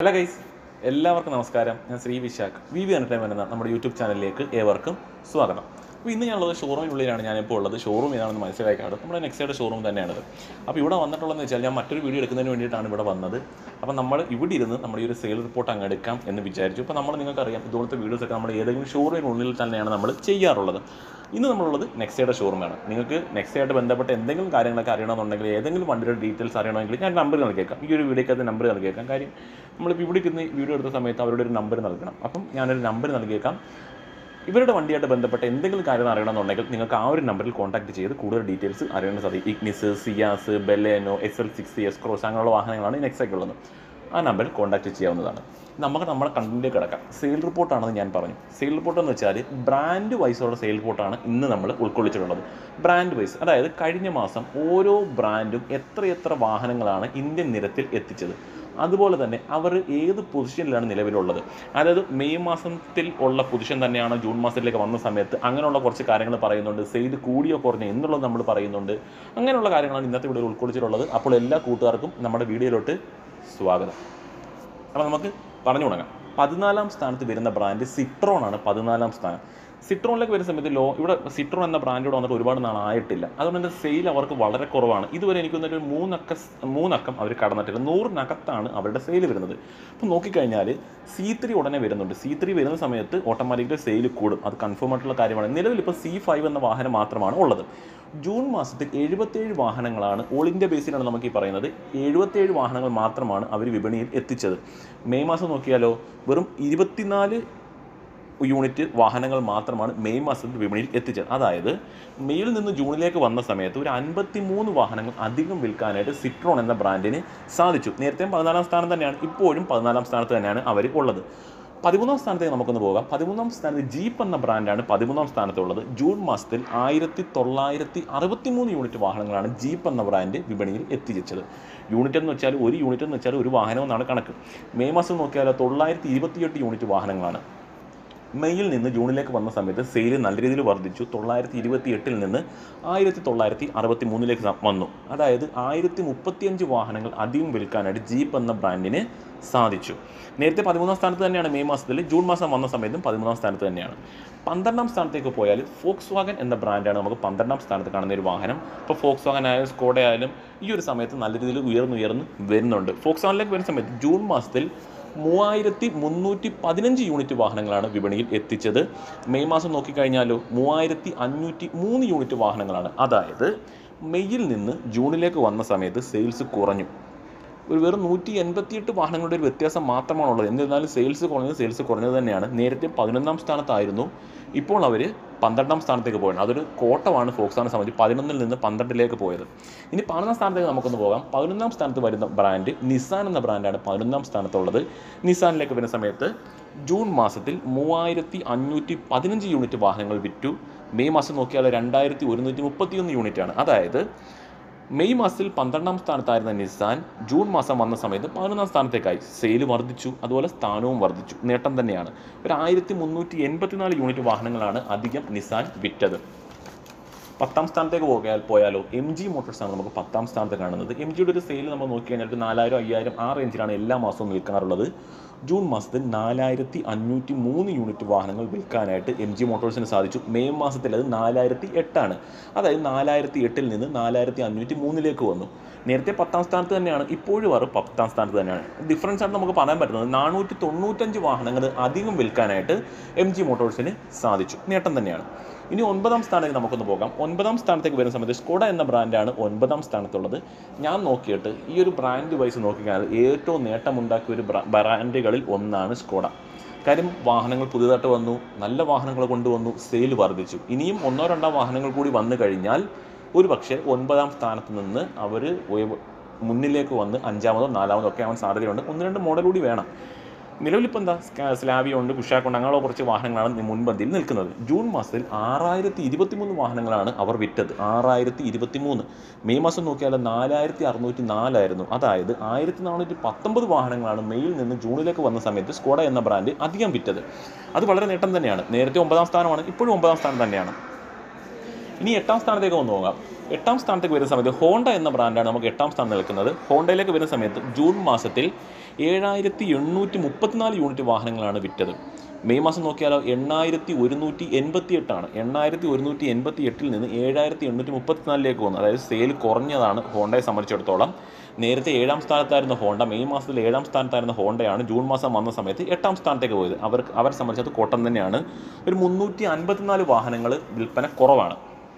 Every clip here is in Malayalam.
ഹലോ ഗൈസ് എല്ലാവർക്കും നമസ്കാരം ഞാൻ Sree Vishakh V V entertainment എന്ന നമ്മുടെ യൂട്യൂബ് ചാനലിലേക്ക് ഏവർക്കും സ്വാഗതം അപ്പോൾ ഇന്ന് ഞാനുള്ളത് ഷോറൂമിനുള്ളിലാണ് ഞാനിപ്പോൾ ഉള്ളത് ഷോറൂം ഏതാണെന്ന് മനസ്സിലായി കാണും നമ്മുടെ നെക്സയുടെ ഷോറൂം തന്നെയാണത് അപ്പോൾ ഇവിടെ വന്നിട്ടുള്ളതെന്ന് വെച്ചാൽ ഞാൻ മറ്റൊരു വീഡിയോ എടുക്കുന്നതിന് വേണ്ടിയിട്ടാണ് ഇവിടെ വന്നത് അപ്പോൾ നമ്മൾ ഇവിടെ ഇരുന്ന് നമ്മുടെ ഈ ഒരു സെയിൽ റിപ്പോർട്ട് അങ്ങ് എടുക്കാം എന്ന് വിചാരിച്ചു അപ്പോൾ നമ്മൾ നിങ്ങൾക്കറിയാം ഇതുപോലത്തെ വീഡിയോസൊക്കെ നമ്മൾ ഏതെങ്കിലും ഷോറൂമിനുള്ളിൽ തന്നെയാണ് നമ്മൾ ചെയ്യാറുള്ളത് ഇന്ന് നമ്മളുള്ളത് നെക്സയുടെ ഷോറൂമാണ് നിങ്ങൾക്ക് നെക്സയായിട്ട് ബന്ധപ്പെട്ട എന്തെങ്കിലും കാര്യങ്ങളൊക്കെ അറിയണമെന്നുണ്ടെങ്കിൽ ഏതെങ്കിലും വണ്ടിയുടെ ഡീറ്റെയിൽസ് അറിയണമെങ്കിൽ ഞാൻ നമ്പർ നൽകിയേക്കാം ഈ ഒരു വീഡിയോക്കകത്ത് നമ്പർ നൽകിയേക്കാം കാര്യം നമ്മളിപ്പോൾ ഇവിടെ ഇരുന്ന് വീഡിയോ എടുത്ത സമയത്ത് അവരുടെ ഒരു നമ്പർ നൽകണം അപ്പം ഞാനൊരു നമ്പർ നൽകിയേക്കാം ഇവരുടെ വണ്ടിയായിട്ട് ബന്ധപ്പെട്ട എന്തെങ്കിലും കാര്യം അറിയണമെന്നുണ്ടെങ്കിൽ നിങ്ങൾക്ക് ആ ഒരു നമ്പറിൽ കോൺടാക്ട് ചെയ്ത് കൂടുതൽ ഡീറ്റെയിൽസ് അറിയാൻ സാധിക്കും Ignis Ciaz Baleno S L six S cross അങ്ങനെയുള്ള വാഹനങ്ങളാണ് ഈ നെക്സയ്ക്ക് ഉള്ളത് ആ നമ്പറിൽ കോൺടാക്ട് ചെയ്യാവുന്നതാണ് നമുക്ക് നമ്മുടെ കണ്ടന്റിലേക്ക് കിടക്കാം സെയിൽ റിപ്പോർട്ടാണെന്ന് ഞാൻ പറഞ്ഞു സെയിൽ റിപ്പോർട്ട് എന്ന് വെച്ചാൽ ബ്രാൻഡ് വൈസുള്ള സെയിൽ റിപ്പോർട്ടാണ് ഇന്ന് നമ്മൾ ഉൾക്കൊള്ളിച്ചിട്ടുള്ളത് ബ്രാൻഡ് വൈസ് അതായത് കഴിഞ്ഞ മാസം ഓരോ ബ്രാൻഡും എത്രയെത്ര വാഹനങ്ങളാണ് ഇന്ത്യൻ നിരത്തിൽ എത്തിച്ചത് അതുപോലെ തന്നെ അവർ ഏത് പൊസിഷനിലാണ് നിലവിലുള്ളത് അതായത് മെയ് മാസത്തിൽ ഉള്ള പൊസിഷൻ തന്നെയാണ് ജൂൺ മാസത്തിലേക്ക് വന്ന സമയത്ത് അങ്ങനെയുള്ള കുറച്ച് കാര്യങ്ങൾ പറയുന്നുണ്ട് സെയിൽ കൂടിയോ കുറഞ്ഞോ എന്നുള്ളത് നമ്മൾ പറയുന്നുണ്ട് അങ്ങനെയുള്ള കാര്യങ്ങളാണ് ഇന്നത്തെ വീഡിയോയിൽ ഉൾക്കൊള്ളിച്ചിട്ടുള്ളത് അപ്പോൾ എല്ലാ കൂട്ടുകാർക്കും നമ്മുടെ വീഡിയോയിലോട്ട് സ്വാഗതം അപ്പോൾ നമുക്ക് പറഞ്ഞു തുടങ്ങാം പതിനാലാം സ്ഥാനത്ത് വരുന്ന ബ്രാൻഡ് സിട്രോൺ ആണ് പതിനാലാം സ്ഥാനം സിട്രോണിലേക്ക് വരുന്ന സമയത്ത് ലോ ഇവിടെ സിട്രോൺ എന്ന ബ്രാൻഡ് ഇവിടെ വന്നിട്ട് ഒരുപാട് നാളായിട്ടില്ല അതുകൊണ്ട് തന്നെ സെയിൽ അവർക്ക് വളരെ കുറവാണ് ഇതുവരെ എനിക്ക് തോന്നുന്നു ഒരു മൂന്നക്ക മൂന്നക്കം അവർ കടന്നിട്ടില്ല നൂറിനകത്താണ് അവരുടെ സെയിൽ വരുന്നത് അപ്പോൾ നോക്കിക്കഴിഞ്ഞാൽ സി ത്രീ ഉടനെ വരുന്നുണ്ട് സി ത്രീ വരുന്ന സമയത്ത് ഓട്ടോമാറ്റിക്കലി സെയിൽ കൂടും അത് കൺഫേം ആയിട്ടുള്ള കാര്യമാണ് നിലവിൽ ഇപ്പോൾ സി ഫൈവ് എന്ന വാഹനം മാത്രമാണ് ഉള്ളത് ജൂൺ മാസത്തിൽ എഴുപത്തേഴ് വാഹനങ്ങളാണ് ഓൾ ഇന്ത്യ ബേസിലാണ് നമുക്ക് ഈ പറയുന്നത് എഴുപത്തേഴ് വാഹനങ്ങൾ മാത്രമാണ് അവർ വിപണിയിൽ എത്തിച്ചത് മെയ് മാസം നോക്കിയാലോ വെറും ഇരുപത്തിനാല് യൂണിറ്റ് വാഹനങ്ങൾ മാത്രമാണ് മെയ് മാസത്തിൽ വിപണിയിൽ എത്തിച്ചത് അതായത് മെയ്യിൽ നിന്ന് ജൂണിലേക്ക് വന്ന സമയത്ത് ഒരു അൻപത്തി മൂന്ന് വാഹനങ്ങൾ അധികം വിൽക്കാനായിട്ട് സിട്രോൺ എന്ന ബ്രാൻഡിന് സാധിച്ചു നേരത്തെ പതിനാലാം സ്ഥാനം തന്നെയാണ് ഇപ്പോഴും പതിനാലാം സ്ഥാനത്ത് തന്നെയാണ് അവർ ഉള്ളത് പതിമൂന്നാം സ്ഥാനത്തേക്ക് നമുക്കൊന്ന് പോകാം പതിമൂന്നാം സ്ഥാനത്ത് ജീപ്പ് എന്ന ബ്രാൻഡാണ് പതിമൂന്നാം സ്ഥാനത്തുള്ളത് ജൂൺ മാസത്തിൽ ആയിരത്തി തൊള്ളായിരത്തി അറുപത്തി മൂന്ന് യൂണിറ്റ് വാഹനങ്ങളാണ് ജീപ്പ് എന്ന ബ്രാൻഡ് വിപണിയിൽ എത്തിച്ചത് യൂണിറ്റ് എന്ന് വെച്ചാൽ ഒരു യൂണിറ്റ് എന്ന് വെച്ചാൽ ഒരു വാഹനം എന്നാണ് കണക്ക് മെയ് മാസം നോക്കിയാൽ തൊള്ളായിരത്തി ഇരുപത്തിയെട്ട് യൂണിറ്റ് വാഹനങ്ങളാണ് മെയ്യിൽ നിന്ന് ജൂണിലേക്ക് വന്ന സമയത്ത് സെയിൽ നല്ല രീതിയിൽ വർദ്ധിച്ചു തൊള്ളായിരത്തി ഇരുപത്തി എട്ടിൽ നിന്ന് ആയിരത്തി തൊള്ളായിരത്തി അറുപത്തി മൂന്നിലേക്ക് വന്നു അതായത് ആയിരത്തി മുപ്പത്തിയഞ്ച് വാഹനങ്ങൾ അധികം വിൽക്കാനായിട്ട് ജീപ്പ് എന്ന ബ്രാൻഡിന് സാധിച്ചു നേരത്തെ പതിമൂന്നാം സ്ഥാനത്ത് തന്നെയാണ് മെയ് മാസത്തിൽ ജൂൺ മാസം വന്ന സമയത്തും പതിമൂന്നാം സ്ഥാനത്ത് തന്നെയാണ് പന്ത്രണ്ടാം സ്ഥാനത്തേക്ക് പോയാൽ ഫോക്സ് വാഗൻ എന്ന ബ്രാൻഡാണ് നമുക്ക് പന്ത്രണ്ടാം സ്ഥാനത്ത് കാണുന്ന ഒരു വാഹനം ഇപ്പോൾ ഫോക്സ് വാഗൻ ആയാലും സ്കോഡ ആയാലും ഈ ഒരു സമയത്ത് നല്ല രീതിയിൽ ഉയർന്നുയർന്ന് വരുന്നുണ്ട് ഫോക്സ് വാഗനിലേക്ക് വരുന്ന സമയത്ത് ജൂൺ മാസത്തിൽ മൂവായിരത്തി മുന്നൂറ്റി പതിനഞ്ച് യൂണിറ്റ് വാഹനങ്ങളാണ് വിപണിയിൽ എത്തിച്ചത് മെയ് മാസം നോക്കിക്കഴിഞ്ഞാലോ മൂവായിരത്തി അഞ്ഞൂറ്റി മൂന്ന് യൂണിറ്റ് വാഹനങ്ങളാണ് അതായത് മെയ്യിൽ നിന്ന് ജൂണിലേക്ക് വന്ന സമയത്ത് സെയിൽസ് കുറഞ്ഞു ഒരു വെറും നൂറ്റി എൺപത്തിയെട്ട് വാഹനങ്ങളുടെ ഒരു വ്യത്യാസം മാത്രമാണുള്ളത് എന്നിരുന്നാലും സെയിൽസ് കുറഞ്ഞത് സെയിൽസ് കുറഞ്ഞത് തന്നെയാണ് നേരത്തെ പതിനൊന്നാം സ്ഥാനത്തായിരുന്നു ഇപ്പോൾ അവർ പന്ത്രണ്ടാം സ്ഥാനത്തേക്ക് പോയത് അതൊരു കോട്ടമാണ് ഫോക്സാനെ സംബന്ധിച്ച് പതിനൊന്നിൽ നിന്ന് പന്ത്രണ്ടിലേക്ക് പോയത് ഇനി പതിനൊന്നാം സ്ഥാനത്തേക്ക് നമുക്കൊന്ന് പോകാം പതിനൊന്നാം സ്ഥാനത്ത് വരുന്ന ബ്രാൻഡ് നിസാൻ എന്ന ബ്രാൻഡാണ് പതിനൊന്നാം സ്ഥാനത്തുള്ളത് നിസാനിലേക്ക് വരുന്ന സമയത്ത് ജൂൺ മാസത്തിൽ മൂവായിരത്തി അഞ്ഞൂറ്റി പതിനഞ്ച് യൂണിറ്റ് വാഹനങ്ങൾ വിറ്റു മെയ് മാസം നോക്കിയാൽ രണ്ടായിരത്തി ഒരുന്നൂറ്റി മുപ്പത്തിയൊന്ന് യൂണിറ്റാണ് അതായത് മെയ് മാസത്തിൽ പന്ത്രണ്ടാം സ്ഥാനത്തായിരുന്ന നിസാൻ ജൂൺ മാസം വന്ന സമയത്ത് പതിനൊന്നാം സ്ഥാനത്തേക്കായി സെയിൽ വർദ്ധിച്ചു അതുപോലെ സ്ഥാനവും വർദ്ധിച്ചു നേട്ടം തന്നെയാണ് ഒരു ആയിരത്തി മുന്നൂറ്റി എൺപത്തിനാല് യൂണിറ്റ് വാഹനങ്ങളാണ് അധികം നിസാൻ വിറ്റത് പത്താം സ്ഥാനത്തേക്ക് പോയാൽ പോയാലോ എം ജി മോട്ടോഴ്സാണ് നമുക്ക് പത്താം സ്ഥാനത്ത് കാണുന്നത് എം ജിയുടെ ഒരു സെയിൽ നമ്മൾ നോക്കി കഴിഞ്ഞാൽ ഒരു നാലായിരം അയ്യായിരം ആ റേഞ്ചിലാണ് എല്ലാ മാസവും വിൽക്കാറുള്ളത് ജൂൺ മാസത്തിൽ നാലായിരത്തി അഞ്ഞൂറ്റി മൂന്ന് യൂണിറ്റ് വാഹനങ്ങൾ വിൽക്കാനായിട്ട് എം ജി മോട്ടോഴ്സിന് സാധിച്ചു മെയ് മാസത്തിൽ അത് നാലായിരത്തി എട്ടാണ് അതായത് നാലായിരത്തി എട്ടിൽ നിന്ന് നാലായിരത്തി അഞ്ഞൂറ്റി മൂന്നിലേക്ക് വന്നു നേരത്തെ പത്താം സ്ഥാനത്ത് തന്നെയാണ് ഇപ്പോഴും അവർ പത്താം സ്ഥാനത്ത് തന്നെയാണ് ഡിഫറൻസ് ആണ് നമുക്ക് പറയാൻ പറ്റുന്നത് നാനൂറ്റി തൊണ്ണൂറ്റഞ്ച് വാഹനങ്ങൾ അധികം വിൽക്കാനായിട്ട് എം ജി മോട്ടോഴ്സിന് സാധിച്ചു നേട്ടം തന്നെയാണ് ഇനി ഒൻപതാം സ്ഥാനത്തേക്ക് നമുക്കൊന്ന് പോകാം ഒൻപതാം സ്ഥാനത്തേക്ക് വരുന്ന സമയത്ത് സ്കോഡ എന്ന ബ്രാൻഡാണ് ഒൻപതാം സ്ഥാനത്തുള്ളത് ഞാൻ നോക്കിയിട്ട് ഈ ഒരു ബ്രാൻഡ് വൈസ് നോക്കിക്കഴിഞ്ഞാൽ ഏറ്റവും നേട്ടമുണ്ടാക്കിയ ഒരു ബ്രാൻഡുകളിൽ ഒന്നാണ് സ്കോഡ കാര്യം വാഹനങ്ങൾ പുതിയതായിട്ട് വന്നു നല്ല വാഹനങ്ങൾ കൊണ്ടുവന്നു സെയിൽ വർദ്ധിച്ചു ഇനിയും ഒന്നോ രണ്ടോ വാഹനങ്ങൾ കൂടി വന്നു കഴിഞ്ഞാൽ ഒരു പക്ഷേ ഒൻപതാം സ്ഥാനത്ത് നിന്ന് അവർ മുന്നിലേക്ക് വന്ന് അഞ്ചാമതോ നാലാമതോ ഒക്കെ ആവാൻ സാധ്യതയുണ്ട് ഒന്ന് രണ്ട് മോഡൽ കൂടി വേണം നിലവിലിപ്പോൾ എന്താ സ്ലാവിയ ഉണ്ട് കുഷാക്കുണ്ട് അങ്ങനെയുള്ള കുറച്ച് വാഹനങ്ങളാണ് മുൻപന്തിയിൽ നിൽക്കുന്നത് ജൂൺ മാസത്തിൽ ആറായിരത്തി ഇരുപത്തി മൂന്ന് വാഹനങ്ങളാണ് അവർ വിറ്റത് ആറായിരത്തി ഇരുപത്തി മൂന്ന് മെയ് മാസം നോക്കിയാൽ നാലായിരത്തി അറുന്നൂറ്റി നാലായിരുന്നു അതായത് ആയിരത്തി നാനൂറ്റി പത്തൊമ്പത് വാഹനങ്ങളാണ് മെയ്യിൽ നിന്ന് ജൂണിലേക്ക് വന്ന സമയത്ത് സ്കോഡ എന്ന ബ്രാൻഡ് അധികം വിറ്റത് അത് വളരെ നേട്ടം തന്നെയാണ് നേരത്തെ ഒമ്പതാം സ്ഥാനമാണ് ഇപ്പോഴും ഒമ്പതാം സ്ഥാനം തന്നെയാണ് ഇനി എട്ടാം സ്ഥാനത്തേക്ക് ഒന്ന് നോക്കാം എട്ടാം സ്ഥാനത്തേക്ക് വരുന്ന സമയത്ത് ഹോണ്ട എന്ന ബ്രാൻഡാണ് നമുക്ക് എട്ടാം സ്ഥാനം നിൽക്കുന്നത് ഹോണ്ടയിലേക്ക് വരുന്ന സമയത്ത് ജൂൺ മാസത്തിൽ ഏഴായിരത്തി എണ്ണൂറ്റി മുപ്പത്തിനാല് യൂണിറ്റ് വാഹനങ്ങളാണ് വിറ്റത് മെയ് മാസം നോക്കിയാലോ എണ്ണായിരത്തി ഒരുന്നൂറ്റി എൺപത്തി എട്ടാണ് എണ്ണായിരത്തി ഒരുന്നൂറ്റി എൺപത്തി എട്ടിൽ നിന്ന് ഏഴായിരത്തി എണ്ണൂറ്റി മുപ്പത്തിനാലിലേക്ക് വന്നു അതായത് സെയിൽ കുറഞ്ഞതാണ് ഹോണ്ടയെ സംബന്ധിച്ചിടത്തോളം നേരത്തെ ഏഴാം സ്ഥാനത്തായിരുന്ന ഹോണ്ട മെയ് മാസത്തിൽ ഏഴാം സ്ഥാനത്തായിരുന്ന ഹോണ്ടയാണ് ജൂൺ മാസം വന്ന സമയത്ത് എട്ടാം സ്ഥാനത്തേക്ക് പോയത് അവർക്ക് അവരെ സംബന്ധിച്ചത് കോട്ടം തന്നെയാണ് ഒരു മുന്നൂറ്റി അൻപത്തിനാല് വാഹനങ്ങൾ വിൽപ്പന കുറവാണ്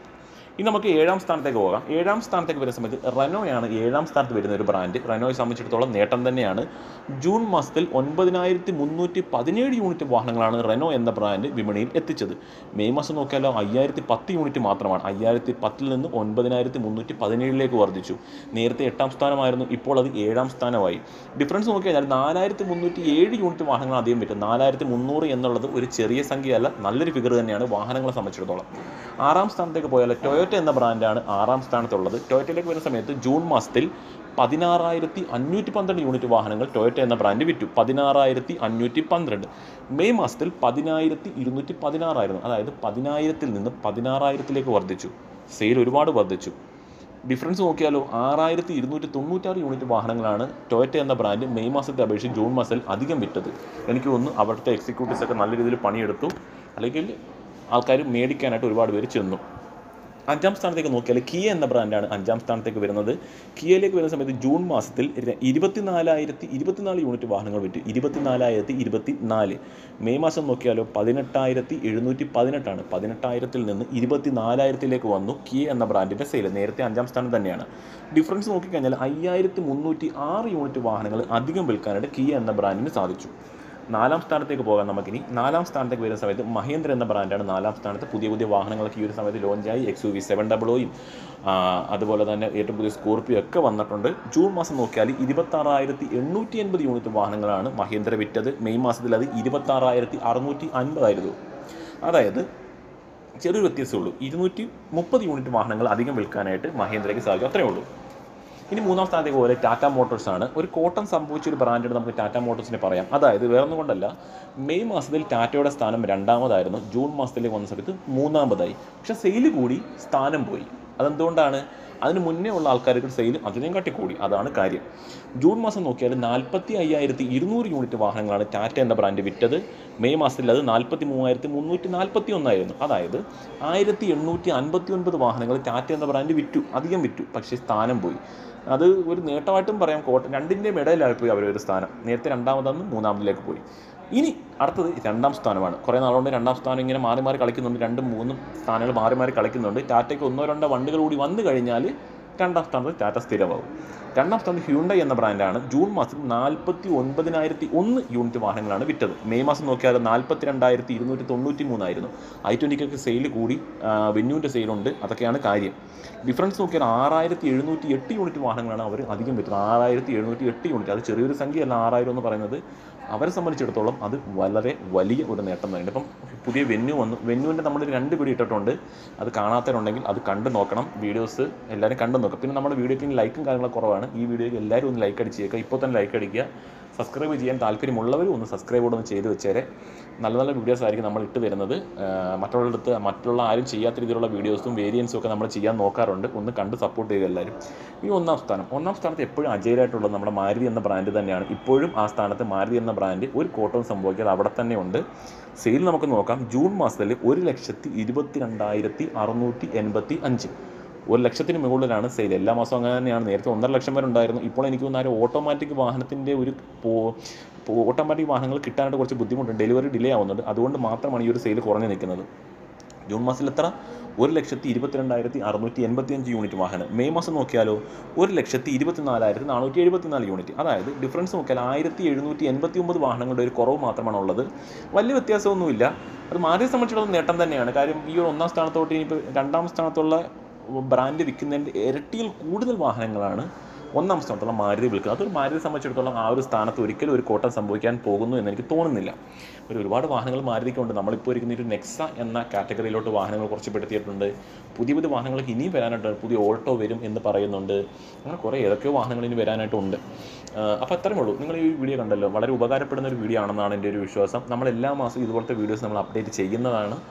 ഇനി നമുക്ക് ഏഴാം സ്ഥാനത്തേക്ക് പോകാം ഏഴാം സ്ഥാനത്തേക്ക് വരുന്ന സമയത്ത് റെനോയാണ് ഏഴാം സ്ഥാനത്ത് വരുന്ന ഒരു ബ്രാൻഡ് റെനോയെ സംബന്ധിച്ചിടത്തോളം നേട്ടം തന്നെയാണ് ജൂൺ മാസത്തിൽ ഒൻപതിനായിരത്തി മുന്നൂറ്റി പതിനേഴ് യൂണിറ്റ് വാഹനങ്ങളാണ് റെനോ എന്ന ബ്രാൻഡ് വിപണിയിൽ എത്തിച്ചത് മെയ് മാസം നോക്കിയാലോ അയ്യായിരത്തി പത്ത് യൂണിറ്റ് മാത്രമാണ് അയ്യായിരത്തി പത്തിൽ നിന്ന് ഒൻപതിനായിരത്തി മുന്നൂറ്റി പതിനേഴിലേക്ക് വർദ്ധിച്ചു നേരത്തെ എട്ടാം സ്ഥാനമായിരുന്നു ഇപ്പോൾ അത് ഏഴാം സ്ഥാനമായി ഡിഫറൻസ് നോക്കിയാൽ നാലായിരത്തി മുന്നൂറ്റി ഏഴ് യൂണിറ്റ് വാഹനങ്ങൾ അധികം പറ്റും നാലായിരത്തി മുന്നൂറ് എന്നുള്ളത് ഒരു ചെറിയ സംഖ്യയല്ല നല്ലൊരു ഫിഗർ തന്നെയാണ് വാഹനങ്ങളെ സംബന്ധിച്ചിടത്തോളം ആറാം സ്ഥാനത്തേക്ക് പോയാൽ ടൊയോറ്റ എന്ന ബ്രാൻഡാണ് ആറാം സ്ഥാനത്തുള്ളത് ടൊയോറ്റയിലേക്ക് വരുന്ന സമയത്ത് ജൂൺ മാസത്തിൽ പതിനാറായിരത്തി അഞ്ഞൂറ്റി പന്ത്രണ്ട് യൂണിറ്റ് വാഹനങ്ങൾ ടൊയോറ്റ എന്ന ബ്രാൻഡ് വിറ്റു പതിനാറായിരത്തി അഞ്ഞൂറ്റി പന്ത്രണ്ട് മെയ് മാസത്തിൽ പതിനായിരത്തി ഇരുന്നൂറ്റി പതിനാറായിരുന്നു അതായത് പതിനായിരത്തിൽ നിന്ന് പതിനാറായിരത്തിലേക്ക് വർദ്ധിച്ചു സെയിൽ ഒരുപാട് വർദ്ധിച്ചു ഡിഫറൻസ് നോക്കിയാലോ ആറായിരത്തി ഇരുന്നൂറ്റി തൊണ്ണൂറ്റാറ് യൂണിറ്റ് വാഹനങ്ങളാണ് ടൊയറ്റ എന്ന ബ്രാൻഡ് മെയ് മാസത്തെ അപേക്ഷിച്ച് ജൂൺ മാസത്തിൽ അധികം വിറ്റത് എനിക്ക് തോന്നുന്നു അവിടുത്തെ എക്സിക്യൂട്ടീവ്സ് ഒക്കെ നല്ല രീതിയിൽ പണിയെടുത്തു അല്ലെങ്കിൽ ആൾക്കാർ മേടിക്കാനായിട്ട് ഒരുപാട് പേര് ചെന്നു അഞ്ചാം സ്ഥാനത്തേക്ക് നോക്കിയാൽ കിയ എന്ന ബ്രാൻഡാണ് അഞ്ചാം സ്ഥാനത്തേക്ക് വരുന്നത് കിയയിലേക്ക് വരുന്ന സമയത്ത് ജൂൺ മാസത്തിൽ ര- ഇരുപത്തിനാലായിരത്തി ഇരുപത്തിനാല് യൂണിറ്റ് വാഹനങ്ങൾ വിറ്റു ഇരുപത്തിനാലായിരത്തി ഇരുപത്തി നാല് മെയ് മാസം നോക്കിയാലോ പതിനെട്ടായിരത്തി എഴുന്നൂറ്റി പതിനെട്ടാണ് പതിനെട്ടായിരത്തിൽ നിന്ന് ഇരുപത്തിനാലായിരത്തിലേക്ക് വന്നു കിയ എന്ന ബ്രാൻഡിൻ്റെ സെയിൽ നേരത്തെ അഞ്ചാം സ്ഥാനം തന്നെയാണ് ഡിഫറൻസ് നോക്കിക്കഴിഞ്ഞാൽ അയ്യായിരത്തി മുന്നൂറ്റി ആറ് യൂണിറ്റ് വാഹനങ്ങൾ അധികം വിൽക്കാനായിട്ട് കിയ എന്ന ബ്രാൻഡിന് സാധിച്ചു നാലാം സ്ഥാനത്തേക്ക് പോകാം നമുക്കിനി നാലാം സ്ഥാനത്തേക്ക് വരുന്ന സമയത്ത് മഹേന്ദ്ര എന്ന ബ്രാൻഡാണ് നാലാം സ്ഥാനത്ത് പുതിയ പുതിയ വാഹനങ്ങളൊക്കെ ഈ ഒരു സമയത്ത് ലോഞ്ചായി എക്സ് യു വി സെവൻ ഡബിളോയും അതുപോലെ തന്നെ ഏറ്റവും പുതിയ സ്കോർപ്പിയോ ഒക്കെ വന്നിട്ടുണ്ട് ജൂൺ മാസം നോക്കിയാൽ ഇരുപത്താറായിരത്തി എണ്ണൂറ്റി എൺപത് യൂണിറ്റ് വാഹനങ്ങളാണ് മഹേന്ദ്ര വിറ്റത് മെയ് മാസത്തിൽ അത് ഇരുപത്താറായിരത്തി അറുന്നൂറ്റി അൻപതായിരുന്നു അതായത് ചെറിയൊരു വ്യത്യാസമുള്ളൂ ഇരുന്നൂറ്റി മുപ്പത് യൂണിറ്റ് വാഹനങ്ങൾ അധികം വിൽക്കാനായിട്ട് മഹേന്ദ്രയ്ക്ക് സാധിക്കും അത്രയേ ഉള്ളൂ ഇനി മൂന്നാം സ്ഥാനത്തേക്ക് പോലെ ടാറ്റ മോട്ടോഴ്സ് ആണ് ഒരു കോട്ടം സംഭവിച്ച ഒരു ബ്രാൻഡാണ് നമുക്ക് ടാറ്റ മോട്ടോഴ്സിനെ പറയാം അതായത് വേറെ ഒന്നും കൊണ്ടല്ല മെയ് മാസത്തിൽ ടാറ്റയുടെ സ്ഥാനം രണ്ടാമതായിരുന്നു ജൂൺ മാസത്തിലേക്ക് വന്ന സമയത്ത് മൂന്നാമതായി പക്ഷേ സെയിൽ കൂടി സ്ഥാനം പോയി അതെന്തുകൊണ്ടാണ് അതിന് മുന്നേ ഉള്ള ആൾക്കാർക്ക് സെയിൽ അതിനെയും കാട്ടി കൂടി അതാണ് കാര്യം ജൂൺ മാസം നോക്കിയാൽ നാൽപ്പത്തി അയ്യായിരത്തി ഇരുന്നൂറ് യൂണിറ്റ് വാഹനങ്ങളാണ് ടാറ്റ എന്ന ബ്രാൻഡ് വിറ്റത് മെയ് മാസത്തിൽ അത് നാൽപ്പത്തി മൂവായിരത്തി മുന്നൂറ്റി നാൽപ്പത്തി ഒന്നായിരുന്നു അതായത് ആയിരത്തി എണ്ണൂറ്റി അൻപത്തി ഒൻപത് വാഹനങ്ങൾ ടാറ്റ എന്ന ബ്രാൻഡ് വിറ്റു അധികം വിറ്റു പക്ഷേ സ്ഥാനം പോയി അത് ഒരു നേട്ടമായിട്ടും പറയാം കോട്ട രണ്ടിൻ്റെയും ഇടയിലായി പോയി അവരൊരു സ്ഥാനം നേരത്തെ രണ്ടാമതെന്ന് മൂന്നാമതിലേക്ക് പോയി ഇനി അടുത്തത് രണ്ടാം സ്ഥാനമാണ് കുറേ നാളുകൊണ്ട് രണ്ടാം സ്ഥാനം ഇങ്ങനെ മാറി മാറി കളിക്കുന്നുണ്ട് രണ്ടും മൂന്നും സ്ഥാനങ്ങൾ മാറി മാറി കളിക്കുന്നുണ്ട് ടാറ്റയ്ക്ക് ഒന്നോ രണ്ടോ വണ്ടികൾ കൂടി വന്നു കഴിഞ്ഞാൽ രണ്ടാം സ്ഥാനത്ത് ടാറ്റ സ്ഥിരമാവും രണ്ടാം സ്ഥാനത്ത് ഹ്യൂണ്ടൈ എന്ന ബ്രാൻഡാണ് ജൂൺ മാസത്തിൽ നാൽപ്പത്തി ഒൻപതിനായിരത്തി ഒന്ന് യൂണിറ്റ് വാഹനങ്ങളാണ് വിറ്റത് മെയ് മാസം നോക്കിയാൽ നാൽപ്പത്തി രണ്ടായിരത്തി ഇരുന്നൂറ്റി തൊണ്ണൂറ്റി മൂന്നായിരുന്നു ഐ ട്വൻറ്റിക്കൊക്കെ സെയിൽ കൂടി വെന്യൂവിൻ്റെ സെയിലുണ്ട് അതൊക്കെയാണ് കാര്യം ഡിഫറൻസ് നോക്കിയാൽ ആറായിരത്തി എഴുന്നൂറ്റി എട്ട് യൂണിറ്റ് വാഹനങ്ങളാണ് അവർ അധികം വിറ്റത് ആറായിരത്തി എഴുന്നൂറ്റി എട്ട് യൂണിറ്റ് അത് ചെറിയൊരു സംഖ്യയല്ല ആറായിരം എന്ന് പറയുന്നത് അവരെ സംബന്ധിച്ചിടത്തോളം അത് വളരെ വലിയ ഒരു നേട്ടം തന്നെയാണ് ഇപ്പം പുതിയ വെന്യൂ വന്നു വെന്യൂവിൻ്റെ നമ്മൾ രണ്ട് വീഡിയോ ഇട്ടിട്ടുണ്ട് അത് കാണാത്തവരുണ്ടെങ്കിൽ അത് കണ്ടു നോക്കണം വീഡിയോസ് എല്ലാവരും കണ്ടു നോക്കാം പിന്നെ നമ്മുടെ വീഡിയോയ്ക്ക് ലൈക്കും കാര്യങ്ങളൊക്കെ കുറവാണ് ഈ വീഡിയോയ്ക്ക് എല്ലാവരും ഒന്ന് ലൈക്ക് അടിച്ചേക്കുക ഇപ്പോൾ തന്നെ ലൈക്ക് അടിക്കുക സബ്സ്ക്രൈബ് ചെയ്യാൻ താല്പര്യമുള്ളവരും ഒന്ന് സബ്സ്ക്രൈബ് കൂടെ ഒന്ന് ചെയ്ത് വെച്ചേരെ നല്ല നല്ല വീഡിയോസ് ആയിരിക്കും നമ്മൾ ഇട്ട് വരുന്നത് മറ്റുള്ളടത്ത് മറ്റുള്ള ആരും ചെയ്യാത്ത രീതിയിലുള്ള വീഡിയോസും വേരിയൻസും ഒക്കെ നമ്മൾ ചെയ്യാൻ നോക്കാറുണ്ട് ഒന്ന് കണ്ട് സപ്പോർട്ട് ചെയ്യുക എല്ലാവരും ഈ ഒന്നാം സ്ഥാനം ഒന്നാം സ്ഥാനത്ത് എപ്പോഴും അജയരായിട്ടുള്ളത് നമ്മുടെ മാരുതി എന്ന ബ്രാൻഡ് തന്നെയാണ് ഇപ്പോഴും ആ സ്ഥാനത്ത് മാരുതി എന്ന ബ്രാൻഡ് ഒരു കോട്ടവും സംഭവിക്കാതെ അവിടെ തന്നെ ഉണ്ട് സെയിൽ നമുക്ക് നോക്കാം ജൂൺ മാസത്തിൽ ഒരു ലക്ഷത്തി ഇരുപത്തി രണ്ടായിരത്തി അറുന്നൂറ്റി എൺപത്തി അഞ്ച് ഒരു ലക്ഷത്തിന് മുകളിലാണ് സെയിൽ എല്ലാ മാസവും അങ്ങനെ തന്നെയാണ് നേരത്തെ ഒന്നര ലക്ഷം വരെ ഉണ്ടായിരുന്നു ഇപ്പോൾ എനിക്ക് തോന്നുന്നു ഓട്ടോമാറ്റിക് വാഹനത്തിൻ്റെ ഒരു ഓട്ടോമാറ്റിക് വാഹനങ്ങൾ കിട്ടാനായിട്ട് കുറച്ച് ബുദ്ധിമുട്ടുണ്ട് ഡെലിവറി ഡിലേ ആവുന്നുണ്ട് അതുകൊണ്ട് മാത്രമാണ് ഈ ഒരു സെയിൽ കുറഞ്ഞു നിൽക്കുന്നത് ജൂൺ മാസത്തിൽ എത്ര ഒരു ലക്ഷത്തി ഇരുപത്തിരണ്ടായിരത്തി അറുന്നൂറ്റി എൺപത്തി അഞ്ച് യൂണിറ്റ് വാഹനം മെയ് മാസം നോക്കിയാലോ ഒരു ലക്ഷത്തി ഇരുപത്തിനാലായിരത്തി നാനൂറ്റി എഴുപത്തിനാല് യൂണിറ്റ് അതായത് ഡിഫറൻസ് നോക്കിയാൽ ആയിരത്തി എഴുന്നൂറ്റി എൺപത്തി ഒമ്പത് വാഹനങ്ങളുടെ ഒരു കുറവ് മാത്രമാണ് ഉള്ളത് വലിയ വ്യത്യാസമൊന്നുമില്ല അത് മാറിയെ സംബന്ധിച്ചിടത്തോളം നേട്ടം തന്നെയാണ് കാര്യം ഈ ഒരു ഒന്നാം സ്ഥാനത്തോട്ട് ഇനിയിപ്പോൾ രണ്ടാം സ്ഥാനത്തുള്ള ബ്രാൻഡ് വിൽക്കുന്നതിൻ്റെ ഇരട്ടിയിൽ കൂടുതൽ വാഹനങ്ങളാണ് ഒന്നാം സ്ഥാനത്തുള്ള മാരുതി വിൽക്കുന്നത് അതൊരു മാരുതി സംബന്ധിച്ചിടത്തോളം ആ ഒരു സ്ഥാനത്ത് ഒരിക്കലും ഒരു കോട്ടം സംഭവിക്കാൻ പോകുന്നു എന്ന് എനിക്ക് തോന്നുന്നില്ല ഒരു ഒരുപാട് വാഹനങ്ങൾ മാരുതിക്കുണ്ട് നമ്മളിപ്പോൾ ഇരിക്കുന്ന ഒരു നെക്സ എന്ന കാറ്റഗറിയിലോട്ട് വാഹനങ്ങൾ കുറച്ച് പെടുത്തിയിട്ടുണ്ട് പുതിയ പുതിയ വാഹനങ്ങൾക്ക് ഇനിയും വരാനായിട്ടുണ്ട് പുതിയ ഓൾട്ടോ വരും എന്ന് പറയുന്നുണ്ട് അങ്ങനെ കുറേ ഏതൊക്കെയോ വാഹനങ്ങൾ ഇനി വരാനായിട്ടുണ്ട് അപ്പോൾ അത്രയേ ഉള്ളൂ നിങ്ങൾ ഈ വീഡിയോ കണ്ടല്ലോ വളരെ ഉപകാരപ്പെടുന്ന ഒരു വീഡിയോ ആണെന്നാണ് എൻ്റെ ഒരു വിശ്വാസം നമ്മൾ എല്ലാ മാസവും ഇതുപോലത്തെ വീഡിയോസ് നമ്മൾ അപ്ഡേറ്റ് ചെയ്യുന്നതാണ്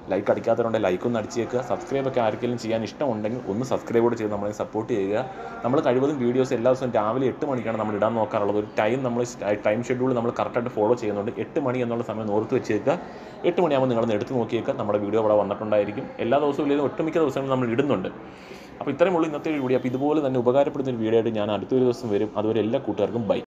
ലൈക്ക് അടിക്കാത്തവരുണ്ടെങ്കിൽ ലൈക്ക് ഒന്ന് അടിച്ചേക്കുക സബ്സ്ക്രൈബ് ഒക്കെ ആർക്കെങ്കിലും ചെയ്യാൻ ഇഷ്ടമുണ്ടെങ്കിൽ ഒന്ന് സബ്സ്ക്രൈബ് കൂടെ ചെയ്ത് നമ്മളെ സപ്പോർട്ട് ചെയ്യുക നമ്മൾ കഴിവതും വീഡിയോസ് എല്ലാ ദിവസവും രാവിലെ എട്ട് മണിക്കാണ് നമ്മൾ ഇടാൻ നോക്കാറുള്ളത് ഒരു ടൈം നമ്മൾ ടൈം ഷെഡ്യൂൾ നമ്മൾ കറക്റ്റായിട്ട് ഫോളോ ചെയ്യുന്നുണ്ട് എട്ട് മണി എന്നുള്ള സമയം ഓർത്ത് വെച്ചേക്കുക എട്ട് മണിയാകുമ്പോൾ നിങ്ങളൊന്ന് എടുത്ത് നോക്കിയേക്കുക നമ്മുടെ വീഡിയോ ഇവിടെ വന്നിട്ടുണ്ടായിരിക്കും എല്ലാ ദിവസവും ഇല്ലെങ്കിൽ ഒട്ടുമിക്ക ദിവസങ്ങളും നമ്മൾ ഇടുന്നുണ്ട് അപ്പോൾ ഇത്രയും ഉള്ളൂ ഇന്നത്തെ ഒരു വീഡിയോ അപ്പോൾ ഇതുപോലെ തന്നെ ഉപകാരപ്പെടുന്ന ഒരു വീഡിയോ ആയിട്ട് ഞാൻ അടുത്തൊരു ദിവസം വരും അതുവരെ എല്ലാ കൂട്ടുകാർക്കും ബൈ